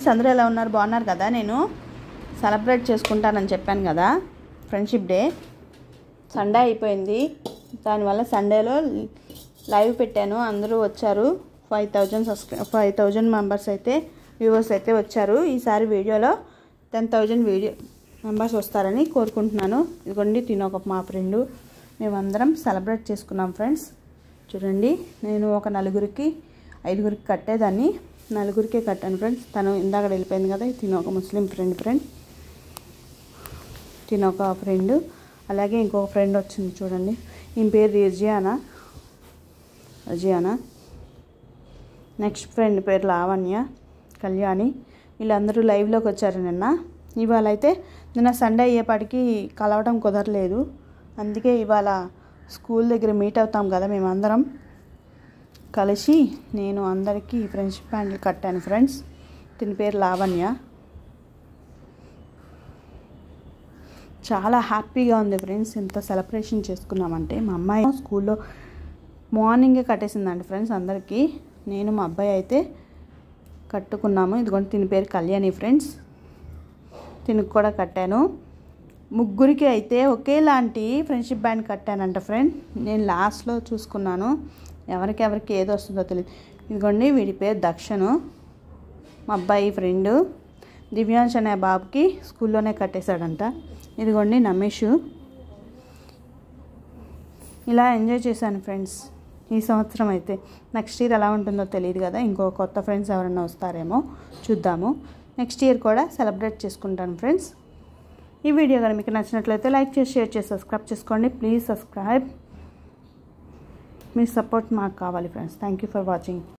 అందరూ ఎలా ఉన్నారు బాగున్నారు కదా నేను సెలబ్రేట్ చేసుకుంటానని చెప్పాను కదా ఫ్రెండ్షిప్ డే సండే అయిపోయింది దానివల్ల సండేలో లైవ్ పెట్టాను అందరూ వచ్చారు five thousand subscribe five thousand members అయితే వ్యూవర్స్ అయితే వచ్చారు ఈసారి వీడియోలో టెన్ థౌజండ్ వీడియో మెంబర్స్ వస్తారని కోరుకుంటున్నాను ఇదిగోండి తినొక మా ఫ్రెండు మేమందరం సెలబ్రేట్ చేసుకున్నాం ఫ్రెండ్స్ చూడండి నేను ఒక నలుగురికి ఐదుగురికి కట్టేదాన్ని నలుగురికే కట్టాను ఫ్రెండ్స్ తను ఇందాక వెళ్ళిపోయింది కదా తిను ఒక ముస్లిం ఫ్రెండ్ ఫ్రెండ్ తిను ఒక ఫ్రెండ్ అలాగే ఇంకొక ఫ్రెండ్ వచ్చింది చూడండి ఈయన పేరు రిజియానా రజియానా నెక్స్ట్ ఫ్రెండ్ పేరు లావణ్య కళ్యాణి వీళ్ళందరూ లైవ్లోకి వచ్చారు నిన్న ఇవాళ అయితే నిన్న సండే అయ్యేపాటికి కలవడం కుదరలేదు అందుకే ఇవాళ స్కూల్ దగ్గర మీట్ అవుతాం కదా మేమందరం కలిసి నేను అందరికీ ఫ్రెండ్షిప్ హ్యాండిల్ కట్టాను ఫ్రెండ్స్ దీని పేరు లావణ్య చాలా హ్యాపీగా ఉంది ఫ్రెండ్స్ ఇంత సెలబ్రేషన్ చేసుకున్నామంటే మా అమ్మాయి స్కూల్లో మార్నింగే కట్టేసిందండి ఫ్రెండ్స్ అందరికీ నేను మా అబ్బాయి అయితే కట్టుకున్నాము ఇదిగోండి దీని పేరు కళ్యాణి ఫ్రెండ్స్ తినకు కూడా కట్టాను ముగ్గురికి అయితే ఒకేలాంటి ఫ్రెండ్షిప్ బ్యాండ్ కట్టానంట ఫ్రెండ్ నేను లాస్ట్లో చూసుకున్నాను ఎవరికెవరికి ఏది వస్తుందో తెలియదు ఇదిగోండి వీడి పేరు దక్షను మా అబ్బాయి ఫ్రెండు దివ్యాంశ్ అనే బాబుకి స్కూల్లోనే కట్టేశాడంట ఇదిగోండి నమేష్ ఇలా ఎంజాయ్ చేశాను ఫ్రెండ్స్ ఈ సంవత్సరం అయితే నెక్స్ట్ ఇయర్ ఎలా ఉంటుందో తెలియదు కదా ఇంకో కొత్త ఫ్రెండ్స్ ఎవరైనా వస్తారేమో చూద్దాము నెక్స్ట్ ఇయర్ కూడా సెలబ్రేట్ చేసుకుంటాను ఫ్రెండ్స్ ఈ వీడియో కానీ మీకు నచ్చినట్లయితే లైక్ చేసి షేర్ చేసి సబ్స్క్రైబ్ చేసుకోండి ప్లీజ్ సబ్స్క్రైబ్ మీ సపోర్ట్ మాకు కావాలి friends thank you for watching